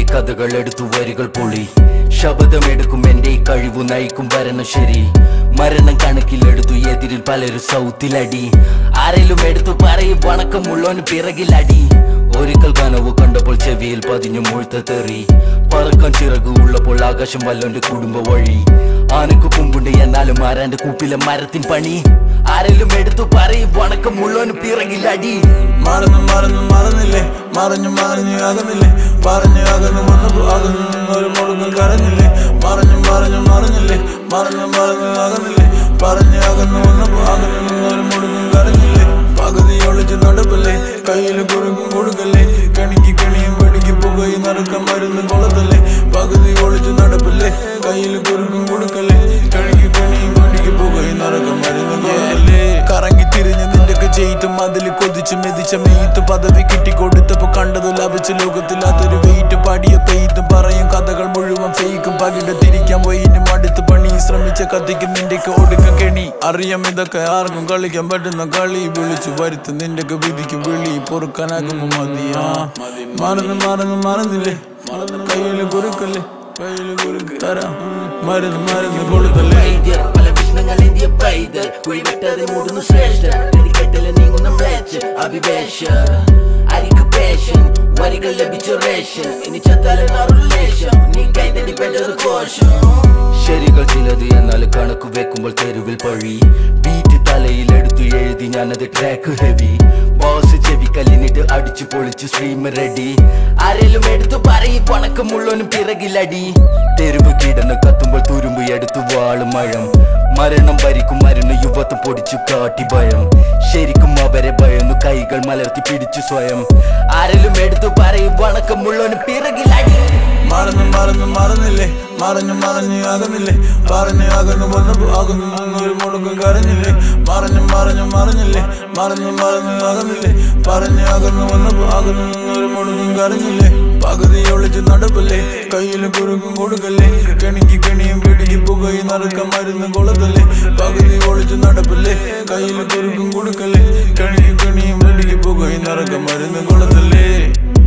കഥകൾ എടുത്തു വരികൾ പൊളി ശബ്ദമെടുക്കും എന്റെ ഈ കഴിവു നയിക്കും വരണം ശരി മരണം കണക്കിലെടുത്തു എതിരിൽ പലരും സൗത്തിലടി ആരെങ്കിലും എടുത്തു പറയും വണക്കമുള്ളോന് പിറകിലടി ഒരിക്കൽ കനവ് കണ്ടപ്പോൾ ചെവിയിൽ പതിഞ്ഞു മുഴുത്ത തെറി പറക്കാൻ ചിറകു ഉള്ളപ്പോൾ ആകാശം വല്ലോന്റെ കുടുംബ വഴി ആനക്ക് കുമ്പുണ്ട് എന്നാലും ആരാന്റെ കൂപ്പിലെ മരത്തിൻ പണി ആരെങ്കിലും എടുത്തു പറയും വണക്കമുള്ളോന് പിറകിലടി മറന്നു മറന്നു മറന്നില്ലേ മറഞ്ഞു മറഞ്ഞു അകന്നില്ലേ പറഞ്ഞു അകന്നു വന്നപ്പോ അകന്നു ഒരു മുഴുകൻ കരഞ്ഞില്ലേ മറഞ്ഞു മറഞ്ഞു മറഞ്ഞില്ലേ മറഞ്ഞു മറഞ്ഞു അകന്നില്ലേ പറഞ്ഞു അകന്നു വന്നപ്പോ അകന്നു ഒരു മുഴുകൻ കരഞ്ഞില്ലേ പകുതി ഒളിച്ച് നടപ്പല്ലേ കയ്യിൽ കുറുക്കും കൊടുക്കല്ലേ കണിക്ക് കണിയും വെടിക്ക് പുകയും നടക്കം മരുന്ന് കൊളത്തല്ലേ പകുതി ഒളിച്ച് നടപ്പല്ലേ കയ്യിൽ കുറുക്കും കൊടുക്കല്ലേ കണിക്ക് കണിയും വെടിക്ക് പുകയും നടക്കം മരുന്ന് കൊളത്തല്ലേ കറങ്ങി തിരിഞ്ഞ് നിന്റെയൊക്കെ ചെയ്തും അതിൽ കൊതിച്ച് മെതിച്ച മെയ്ത്ത് പദവി കിട്ടിക്കൊടുത്തപ്പോ കണ്ടതു ലഭിച്ച ലോകത്തിൽ അതൊരു വെയിറ്റ് പാടിയ പെയ്ത്തും പറയും കഥകൾ മുഴുവൻ ഫേക്കും പകിട തിരിക്കാൻ വൈനും അടുത്ത് പണി ശ്രമിച്ച കത്തിക്ക് നിന്റെയൊക്കെ ഒടുക്കം കെണി അറിയാം ഇതൊക്കെ ആർക്കും കളിക്കാൻ പറ്റുന്ന കളി വിളിച്ചു വരുത്ത് നിന്റെയൊക്കെ വിധിക്കും വിളി പൊറുക്കാനാകുമ്പോ മതിയാ മറന്ന് മറന്ന് മറന്നില്ലേ കയ്യിൽ കുറുക്കല്ലേ കയ്യിൽ കുറുക്ക് തരാം മരുന്ന് മരുന്ന് കൊടുക്കല്ലേ വൈദ്യർ പല വിഷ്ണങ്ങൾ ഇന്ത്യ പൈതൽ കുഴിവിട്ടത് മൂടുന്നു ശ്രേഷ്ഠ കെട്ടില് നീങ്ങുന്ന മ്ലേച്ഛ അഭിവേശ അരിക്ക് പേഷൻ വരികൾ ലഭിച്ചു റേഷൻ ഇനി ചത്താലും ലേശം നീ കൈതടി പെട്ടത് കോശം ശരികൾ ചിലത് എന്നാൽ കണക്ക് വെക്കുമ്പോൾ തെരുവിൽ പഴി ബീറ്റ് തലയിൽ എടുത്തു എഴുതി ഞാനത് ട്രാക്ക് ഹെവി ബോസ് ചെവി കല്ലിനിട്ട് അടിച്ചു പൊളിച്ചു സ്ട്രീം റെഡി ആരെങ്കിലും എടുത്തു പറയും പണക്കമുള്ളവനും പിറകിലടി തെരുവ് കിടന്ന് കത്തുമ്പോൾ തുരുമ്പ് എടുത്തു വാളും മഴം മരണം ഭരിക്കും മരുന്ന് യുവത്വം പൊടിച്ചു കാട്ടി ഭയം ശരിക്കും അവരെ ഭയന്നു കൈകൾ മലർത്തി പിടിച്ചു സ്വയം ആരെങ്കിലും എടുത്തു പറയും വണക്കമുള്ളവനും പിറകിലടി മറന്നു മറന്നു മറന്നില്ലേ മറഞ്ഞു മറഞ്ഞു അകന്നില്ലേ പറഞ്ഞു അകന്നു വന്നപ്പോ അകന്നു ഒരു മുടുക്കം കരഞ്ഞില്ലേ മറഞ്ഞു മറഞ്ഞു മറഞ്ഞില്ലേ മറഞ്ഞു മറഞ്ഞു അകന്നില്ലേ പറഞ്ഞു അകന്നു വന്നപ്പോ അകന്നു ഒരു മുടുക്കം കരഞ്ഞില്ലേ പകുതി ഒളിച്ച് നടപ്പല്ലേ കയ്യിൽ കുറുക്കും കൊടുക്കല്ലേ കണിക്ക് കണിയും പിടിക്ക് പുകയും നടക്കം മരുന്ന് കൊളത്തല്ലേ പകുതി ഒളിച്ച് നടപ്പല്ലേ കയ്യിൽ കുറുക്കും കൊടുക്കല്ലേ കണിക്ക് കണിയും പിടിക്ക് പുകയും നടക്കം മരുന്ന് കൊളത്തല്ലേ